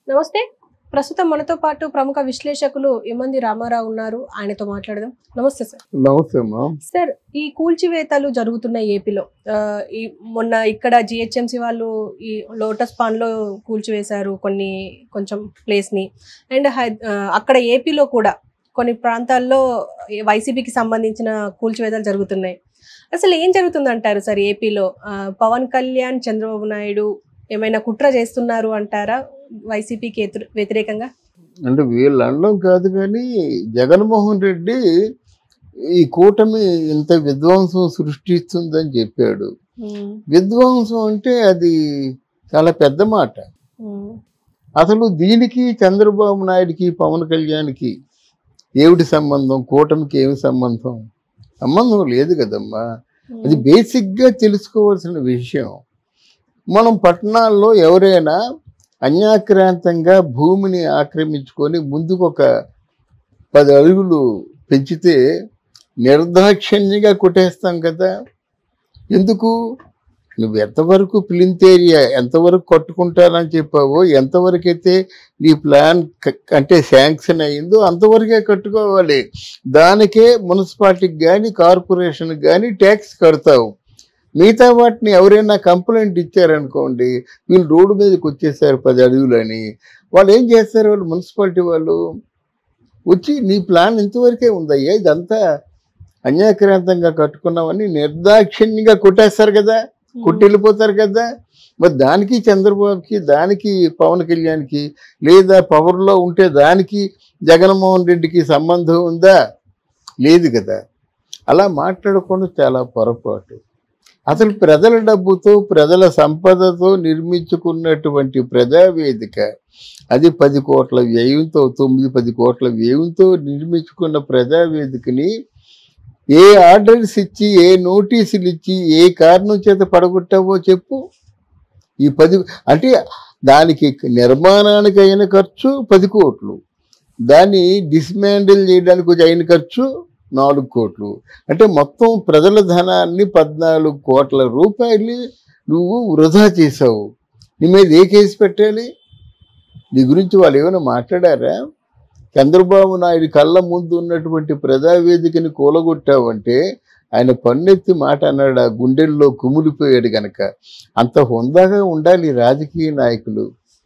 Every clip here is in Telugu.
నమస్తే ప్రస్తుతం మనతో పాటు ప్రముఖ విశ్లేషకులు ఇమంది రామారావు ఉన్నారు ఆయనతో మాట్లాడదాం నమస్తే సార్ నమస్తే అమ్మా సార్ ఈ కూల్చివేతలు జరుగుతున్నాయి ఏపీలో ఆ, ఈ మొన్న ఇక్కడ జిహెచ్ఎంసి వాళ్ళు ఈ లోటస్ పాండ్ లో కూల్చివేశారు కొన్ని కొంచెం ప్లేస్ ని అండ్ హై- ఆ, అక్కడ ఏపీలో కూడా కొన్ని ప్రాంతాల్లో వైసీపీకి సంబంధించిన కూల్చివేతలు జరుగుతున్నాయి అసలు ఏం జరుగుతుందంటారు సార్ ఏపీలో ఆ, పవన్ కళ్యాణ్ చంద్రబాబు నాయుడు ఏమైనా కుట్ర చేస్తున్నారు అంటారా వైసీపీకి ఎదురు- వ్యతిరేకంగా అంటే వీళ్ళు అనడం కాదు కానీ జగన్మోహన్ రెడ్డి ఈ కూటమి ఇంత విధ్వంసం సృష్టిస్తుందని చెప్పాడు ఉమ్, విధ్వంసం అంటే అది చాలా పెద్ద మాట ఉమ్, అసలు దీనికి చంద్రబాబు నాయుడికి పవన్ కళ్యాణ్కి ఏమిటి సంబంధం కూటమికి ఏమి సంబంధం సంబంధం లేదు కదమ్మా అది బేసిక్గా తెలుసుకోవాల్సిన విషయం మనం పట్టణాల్లో ఎవరైనా అన్యాక్రాంతంగా భూమిని ఆక్రమించుకొని ముందుకు ఒక పది అడుగులు పెంచితే నిర్దాక్షిణ్యంగా కొట్టేస్తాం కదా ఎందుకు నువ్వు ఎంతవరకు ప్లింత్ ఏరియా ఎంతవరకు కట్టుకుంటానని చెప్పావో ఎంతవరకు అయితే నీ ప్లాన్ క- అంటే శాంక్షన్ అయ్యిందో అంతవరకే కట్టుకోవాలి దానికే మున్సిపాలిటీకి కానీ కార్పొరేషన్కి కానీ ట్యాక్స్ కడతావు మిగతా వాటిని ఎవరైనా కంప్లైంట్ ఇచ్చారనుకోండి వీళ్ళు రోడ్డు మీదకి వచ్చేసారు పది అడుగులని వాళ్ళు ఏం చేస్తారు వాళ్ళు మున్సిపాలిటీ వాళ్ళు వచ్చి నీ ప్లాన్ ఇంతవరకే ఉందయ్యా ఇదంతా అన్యాక్రాంతంగా కట్టుకున్నామని నిర్దాక్షిణ్యంగా కొట్టేస్తారు కదా కొట్టి వెళ్ళిపోతారు కదా మరి దానికి చంద్రబాబుకి దానికి పవన్ కళ్యాణ్కి లేదా పవర్లో ఉంటే దానికి జగన్మోహన్ రెడ్డికి సంబంధం ఉందా లేదు కదా అలా మాట్లాడకుండా చాలా పొరపాటు అసలు ప్రజల డబ్బుతో ప్రజల సంపదతో నిర్మించుకున్నటువంటి ప్రజావేదిక అది పది కోట్ల వ్యయంతో తొమ్మిది పది కోట్ల వ్యయంతో నిర్మించుకున్న ప్రజావేదికని ఏ ఆర్డర్స్ ఇచ్చి ఏ నోటీసులు ఇచ్చి ఏ కారణం చేత పడగొట్టావో చెప్పు ఈ పది అంటే దానికి నిర్మాణానికి అయిన ఖర్చు పది కోట్లు దాన్ని డిస్మాండిల్ చేయడానికి అయిన ఖర్చు నాలుగు కోట్లు అంటే మొత్తం ప్రజల ధనాన్ని పద్నాలుగు కోట్ల రూపాయలు నువ్వు వృధా చేసావు నీ మీద ఏ కేసు పెట్టాలి నీ గురించి వాళ్ళు ఏమైనా మాట్లాడారా చంద్రబాబు నాయుడు కళ్ళ ముందు ఉన్నటువంటి ప్రజావేదికని కూలగొట్టావంటే ఆయన పన్నెత్తి మాట అన్నాడు ఆ గుండెల్లో కుమిలిపోయాడు గనక అంత హుందాగా ఉండాలి రాజకీయ నాయకులు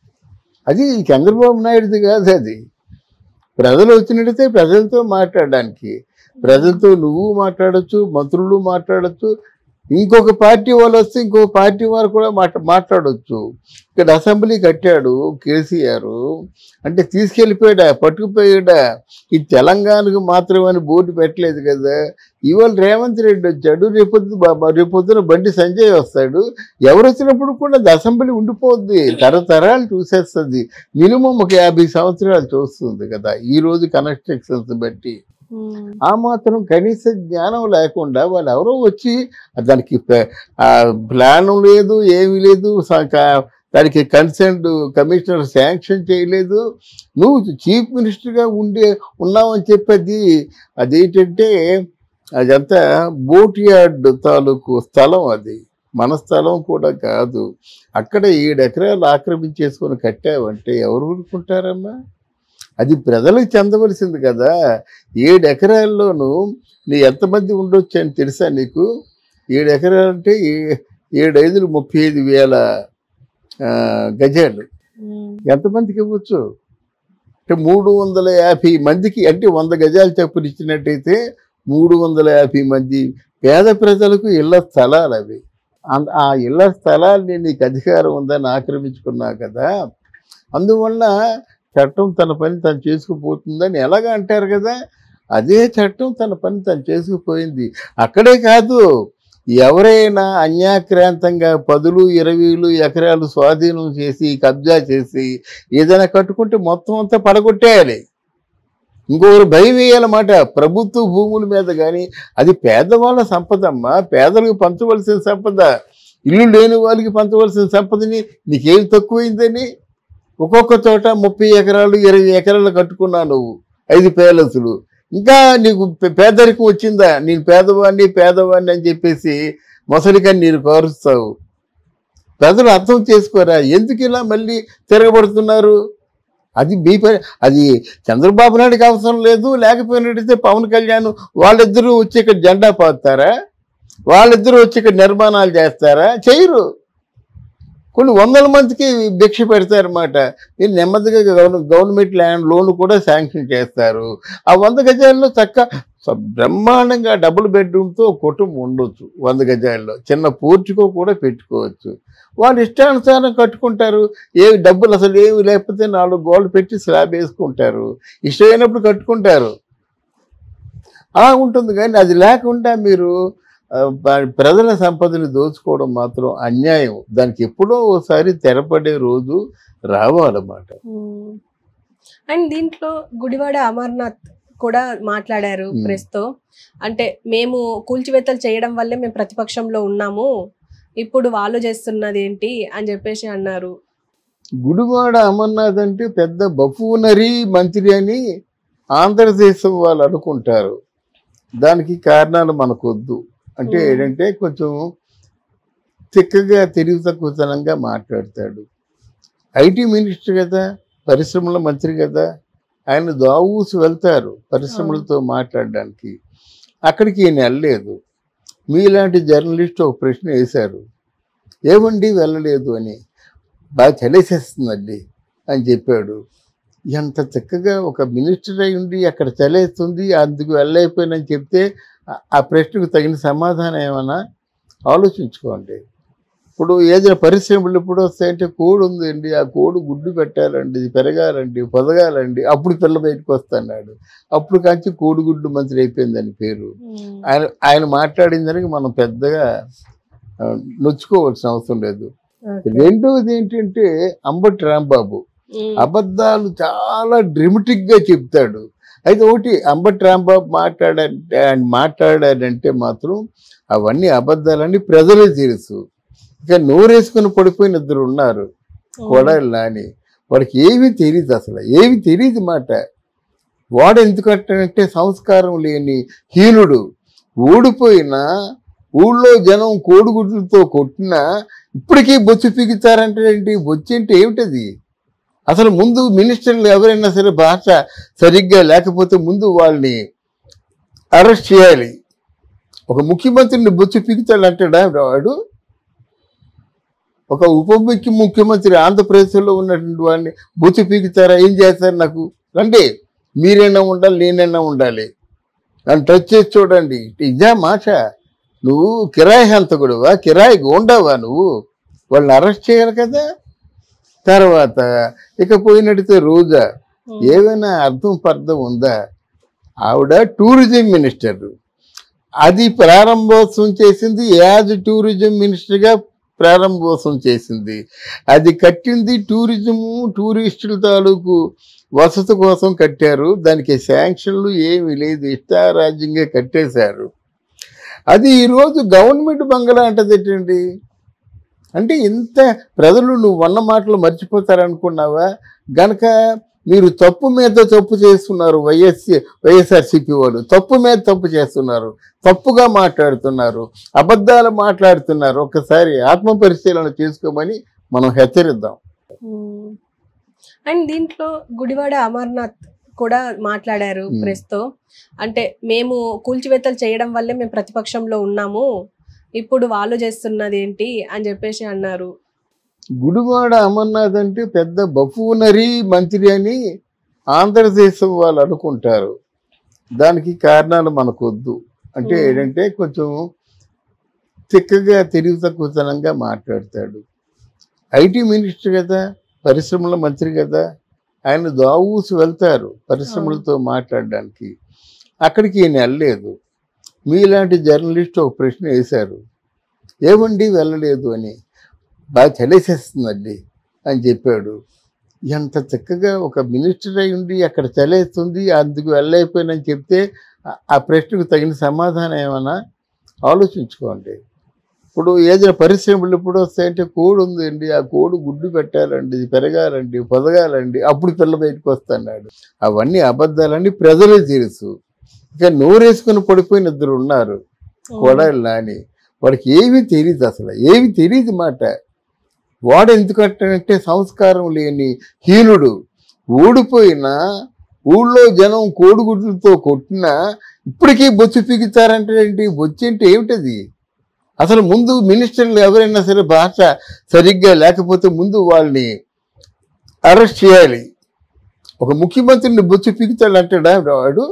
అది చంద్రబాబు నాయుడుది కాదు అది ప్రజలు వచ్చినట్టయితే ప్రజలతో మాట్లాడడానికి ప్రజలతో నువ్వు మాట్లాడొచ్చు మంత్రులు మాట్లాడొచ్చు ఇంకొక పార్టీ వాళ్ళు వస్తే ఇంకొక పార్టీ వారు కూడా మాట్లా మాట్లాడొచ్చు ఇక్కడ అసెంబ్లీ కట్టాడు కేసీఆర్ అంటే తీసుకెళ్ళిపోయాడా పట్టుకుపోయాడా ఈ తెలంగాణకు మాత్రమని బోర్డు పెట్టలేదు కదా ఇవాళ రేవంత్ రెడ్డి వచ్చాడు రేపొద్దు బా- రేపొద్దున బండి సంజయ్ వస్తాడు ఎవరు వచ్చినప్పుడు కూడా అది అసెంబ్లీ ఉండిపోద్ది తరతరాలు చూసేస్తుంది మినిమం ఒక యాభై సంవత్సరాలు చూస్తుంది కదా ఈ రోజు కన్స్ట్రక్షన్స్ బట్టి ఉమ్, ఆ మాత్రం కనీస జ్ఞానం లేకుండా వాళ్ళు ఎవరో వచ్చి దానికి ప- ఆ ప్లాన్ లేదు ఏమీ లేదు స- క- దానికి కన్సెంట్ కమిషనర్ శాంక్షన్ చేయలేదు నువ్వు చీఫ్ మినిస్టర్గా ఉండే ఉన్నావని చెప్పేది అదేంటంటే అదంతా బోట్ యార్డ్ తాలూకు స్థలం అది మన స్థలం కూడా కాదు అక్కడ ఏడు ఎకరాలు ఆక్రమించేసుకొని కట్టావంటే ఎవరు ఊరుకుంటారమ్మా అది ప్రజలకు చెందవలసింది కదా ఏడు ఎకరాల్లోనూ నీ ఎంతమంది ఉండొచ్చు అని తెలుసా నీకు ఏడు ఎకరాలు అంటే ఏ- ఏడు ఐదులు ముప్పై ఐదు వేల ఆ, గజాలు ఉమ్, ఎంతమందికి ఇవ్వచ్చు అంటే మూడు వందల యాభై మందికి అంటే వంద గజాలు చప్పులు ఇచ్చినట్టయితే మూడు వందల యాభై మంది పేద ప్రజలకు ఇళ్ల స్థలాలు అవి అం- ఆ ఇళ్ల స్థలాల్ని నీకు అధికారం ఉందని ఆక్రమించుకున్నావు కదా అందువల్ల చట్టం తన పని తను చేసుకుపోతుందని ఎలాగ అంటారు కదా అదే చట్టం తన పని తను చేసుకుపోయింది అక్కడే కాదు ఎవరైనా అన్యాక్రాంతంగా పదులు ఇరవైలు ఎకరాలు స్వాధీనం చేసి కబ్జా చేసి ఏదైనా కట్టుకుంటే మొత్తం అంతా పడగొట్టేయాలి ఇంకొకరు భయం వేయాలన్నమాట ప్రభుత్వ భూముల మీద కానీ అది పేదవాళ్ళ సంపద అమ్మా పేదలకు పంచవలసిన సంపద ఇల్లు లేని వాళ్ళకి పంచవలసిన సంపదని నీకేం తక్కువైందని ఒక్కొక్క చోట ముప్పై ఎకరాలు ఇరవై ఎకరాలు కట్టుకున్నావు నువ్వు ఐదు పేలసులు ఇంకా నీకు పే- పేదరికం వచ్చిందా నేను పేదవాడిని పేదవాడిని అని చెప్పేసి మొసలికని నీరు కారుస్తావు ప్రజలు అర్థం చేసుకోరా ఎందుకు ఇలా మళ్ళీ తిరగబడుతున్నారు అది మీ పని అది చంద్రబాబు నాయుడుకి అవసరం లేదు లేకపోయినట్టయితే పవన్ కళ్యాణ్ వాళ్ళిద్దరూ వచ్చి ఇక్కడ జెండా పాతారా వాళ్ళిద్దరూ వచ్చి ఇక్కడ నిర్మాణాలు చేస్తారా చేయరు కొన్ని వందల మందికి భిక్ష పెడతారన్నమాట మీరు నెమ్మదిగా గవర్న- గవర్నమెంట్ ల్యాండ్ లోన్ కూడా శాంక్షన్ చేస్తారు ఆ వంద గజాల్లో చక్క స- బ్రహ్మాండంగా డబుల్ బెడ్రూమ్తో కుటుంబం ఉండొచ్చు వంద గజాల్లో చిన్న పూర్తికో కూడా పెట్టుకోవచ్చు వాళ్ళు ఇష్టానుసారం కట్టుకుంటారు ఏ డబ్బులు అసలు ఏమి లేకపోతే నాలుగు గోళ్ళు పెట్టి స్లాబ్ వేసుకుంటారు ఇష్టమైనప్పుడు కట్టుకుంటారు ఆ ఉంటుంది కానీ అది లేకుండా మీరు ఆ, ప- ప్రజల సంపదను దోచుకోవడం మాత్రం అన్యాయం దానికి ఎప్పుడో ఒకసారి తెరపడే రోజు రావాలన్నమాట మ్మ్. అండ్ దీంట్లో గుడివాడ అమర్నాథ్ కూడా మాట్లాడారు మ్మ్. ప్రెస్ తో అంటే మేము కూల్చివేతలు చేయడం వల్లే మేము ప్రతిపక్షంలో ఉన్నాము ఇప్పుడు వాళ్ళు చేస్తున్నది ఏంటి అని చెప్పేసి అన్నారు గుడివాడ అమర్నాథ్ అంటే పెద్ద బఫూనరీ మంత్రి అని ఆంధ్రదేశం వాళ్ళు అనుకుంటారు దానికి కారణాలు మనకొద్దు అంటే Hmm. ఏంటంటే కొంచెం తిక్కగా తెలివి తక్కువతనంగా మాట్లాడతాడు ఐటీ మినిస్టర్ కదా పరిశ్రమల మంత్రి కదా ఆయన దావూసి వెళ్తారు పరిశ్రమలతో మాట్లాడడానికి అక్కడికి ఈయన వెళ్ళలేదు మీలాంటి జర్నలిస్ట్ ఒక ప్రశ్న వేశారు ఏమండి వెళ్ళలేదు అని బాగా చలేసేస్తుందండి అని చెప్పాడు ఎంత చక్కగా ఒక మినిస్టర్ అయి ఉండి అక్కడ చలేస్తుంది అందుకు వెళ్ళైపోయినని చెప్తే ఆ- ఆ ప్రశ్నకు తగిన సమాధానం ఏమన్నా ఆలోచించుకోండి ఇప్పుడు ఏదైనా పరిశ్రమలు ఎప్పుడు వస్తాయంటే కోడి ఉందండి ఆ కోడి గుడ్డు పెట్టాలండి ఇది పెరగాలండి పొదగాలండి అప్పుడు పిల్ల బయటకు వస్తున్నాడు అప్పుడు కాంచి కోడిగుడ్డు మంత్రి అయిపోయిందని పేరు మ్మ్. ఆయన ఆయన మాట్లాడిన దానికి మనం పెద్దగా ఆ, నొచ్చుకోవాల్సిన అవసరం లేదు ఓకే. రెండవది ఏంటంటే అంబటి రాంబాబు మ్మ్. అబద్ధాలు చాలా డ్రమటిక్ గా చెప్తాడు అయితే ఒకటి అంబటి రాంబాబు మాట్లాడంటే ఆయన మాట్లాడాడంటే మాత్రం అవన్నీ అబద్ధాలన్నీ ప్రజలే తెలుసు ఇక నోరేసుకుని పడిపోయిన ఇద్దరు ఉన్నారు కొడాలి నాని వాడికి ఏమీ తెలియదు అసలు ఏమీ తెలియదు మాట వాడు ఎందుకంటే సంస్కారం లేని హీనుడు ఓడిపోయిన ఊళ్ళో జనం కోడిగుడ్లతో కొట్టినా ఇప్పటికీ బొచ్చు పీకుతారంటే ఏంటి బొచ్చు అంటే ఏమిటది అసలు ముందు మినిస్టర్లు ఎవరైనా సరే భాష సరిగ్గా లేకపోతే ముందు వాళ్ళని అరెస్ట్ చేయాలి ఒక ముఖ్యమంత్రిని బొచ్చు పీకుతాడు అంటాడా వాడు ఒక ఉప ముఖ్య ముఖ్యమంత్రి ఆంధ్రప్రదేశ్లో ఉన్నటువంటి వాడిని బొచ్చు పీకుతారా ఏం చేస్తారు నాకు రండి మీరైనా ఉండాలి నేనైనా ఉండాలి నన్ను టచ్ చేసి చూడండి ఇదే మాట నువ్వు కిరాయి హంతకుడువా కిరాయి గోండావా నువ్వు వాళ్ళని అరెస్ట్ చేయాలి కదా తర్వాత ఇక పోయినట్టయితే రోజా మ్మ్. ఏమైనా అర్థం పర్థం ఉందా ఆవిడ టూరిజం మినిస్టర్ అది ప్రారంభోత్సవం చేసింది యాజ్ టూరిజం మినిస్టర్గా ప్రారంభోత్సవం చేసింది అది కట్టింది టూరిజము టూరిస్టుల తాలూకు వసతి కోసం కట్టారు దానికి శాంక్షన్లు ఏమీ లేదు ఇష్టారాజ్యంగా కట్టేశారు అది ఈరోజు గవర్నమెంట్ బంగ్లా అంటది ఏంటండి అంటే ఇంత ప్రజలు నువ్వు అన్న మాటలు మర్చిపోతారనుకున్నావా గనక మీరు తప్పు మీద తప్పు చేస్తున్నారు వైఎస్సి వైఎస్ఆర్సీపీ వాళ్ళు తప్పు మీద తప్పు చేస్తున్నారు తప్పుగా మాట్లాడుతున్నారు అబద్ధాలు మాట్లాడుతున్నారు ఒకసారి ఆత్మ పరిశీలన చేసుకోమని మనం హెచ్చరిద్దాం మ్మ్. అండ్ దీంట్లో గుడివాడ అమర్నాథ్ కూడా మాట్లాడారు మ్మ్. ప్రెస్ తో అంటే మేము కూల్చివేతలు చేయడం వల్లే మేము ప్రతిపక్షంలో ఉన్నాము ఇప్పుడు వాళ్ళు చేస్తున్నది ఏంటి అని చెప్పేసి అన్నారు గుడివాడ అమర్నాథ్ అంటే పెద్ద బఫూనరీ మంత్రి అని ఆంధ్రదేశం వాళ్ళు అనుకుంటారు దానికి కారణాలు మనకొద్దు అంటే Hmm. ఏంటంటే కొంచెం తిక్కగా తెలివి తక్కువతనంగా మాట్లాడతాడు ఐటీ మినిస్టర్ కదా పరిశ్రమల మంత్రి కదా ఆయన దావూసి వెళ్తారు పరిశ్రమలతో మాట్లాడడానికి అక్కడికి ఈయన వెళ్ళలేదు మీలాంటి జర్నలిస్ట్ ఒక ప్రశ్న వేశారు ఏమండి వెళ్ళలేదు అని బాగా చలేసేస్తుందండి అని చెప్పాడు ఎంత చక్కగా ఒక మినిస్టర్ అయి ఉండి అక్కడ చలేస్తుంది అందుకు వెళ్ళైపోయినని చెప్తే ఆ- ఆ ప్రశ్నకు తగిన సమాధానం ఏమన్నా ఆలోచించుకోండి ఇప్పుడు ఏదైనా పరిశ్రమలు ఎప్పుడు వస్తాయంటే కోడి ఉందండి ఆ కోడి గుడ్డు పెట్టాలండి ఇది పెరగాలండి పొదగాలండి అప్పుడు పిల్ల బయటకు వస్తున్నాడు అవన్నీ అబద్ధాలన్నీ ప్రజలే తెలుసు ఇక నోరేసుకుని పడిపోయిన ఇద్దరు ఉన్నారు కొడాలి నాని వాడికి ఏమీ తెలియదు అసలు ఏమీ తెలియదు మాట వాడు ఎందుకంటే సంస్కారం లేని హీనుడు ఓడిపోయినా ఊళ్ళో జనం కోడిగుడ్లతో కొట్టినా ఇప్పటికీ బొచ్చు పీకుతారంటే ఏంటి బొచ్చు అంటే ఏమిటది అసలు ముందు మినిస్టర్లు ఎవరైనా సరే భాష సరిగ్గా లేకపోతే ముందు వాళ్ళని అరెస్ట్ చేయాలి ఒక ముఖ్యమంత్రిని బొచ్చు పీకుతాడు అంటాడా వాడు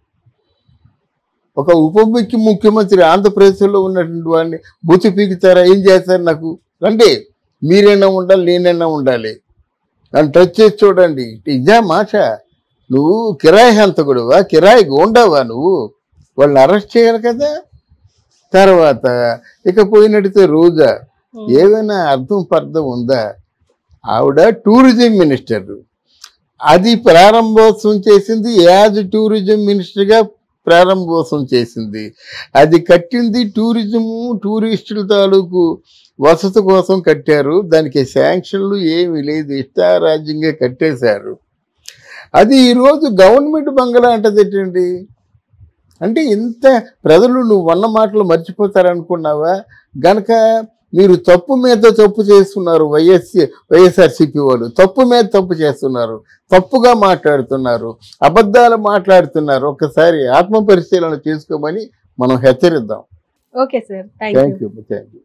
ఒక ఉప ముఖ్య ముఖ్యమంత్రి ఆంధ్రప్రదేశ్లో ఉన్నటువంటి వాడిని బొచ్చు పీకుతారా ఏం చేస్తారు నాకు అంటే మీరైనా ఉండాలి నేనైనా ఉండాలి నన్ను టచ్ చేసి చూడండి ఇదే మాట నువ్వు కిరాయి హంతకుడువా కిరాయి గోండావా నువ్వు వాళ్ళని అరెస్ట్ చేయాలి కదా తర్వాత ఇక పోయినట్టయితే రోజా ఏమైనా అర్థం పర్థం ఉందా ఆవిడ టూరిజం మినిస్టర్ అది ప్రారంభోత్సవం చేసింది యాజ్ టూరిజం మినిస్టర్గా ప్రారంభోత్సవం చేసింది అది కట్టింది టూరిజము టూరిస్టుల తాలూకు వసతి కోసం కట్టారు దానికి శాంక్షన్లు ఏమీ లేదు ఇష్టారాజ్యంగా కట్టేశారు అది ఈరోజు గవర్నమెంట్ బంగ్లా అంటది ఏంటండి అంటే ఇంత ప్రజలు నువ్వు అన్న మాటలు మర్చిపోతారనుకున్నావా గనక మీరు తప్పు మీద తప్పు చేస్తున్నారు వైఎస్ వైఎస్ఆర్సీపీ వాళ్ళు తప్పు మీద తప్పు చేస్తున్నారు తప్పుగా మాట్లాడుతున్నారు అబద్ధాలు మాట్లాడుతున్నారు ఒకసారి ఆత్మ పరిశీలన చేసుకోమని మనం హెచ్చరిద్దాం okay sir thank you thank you thank you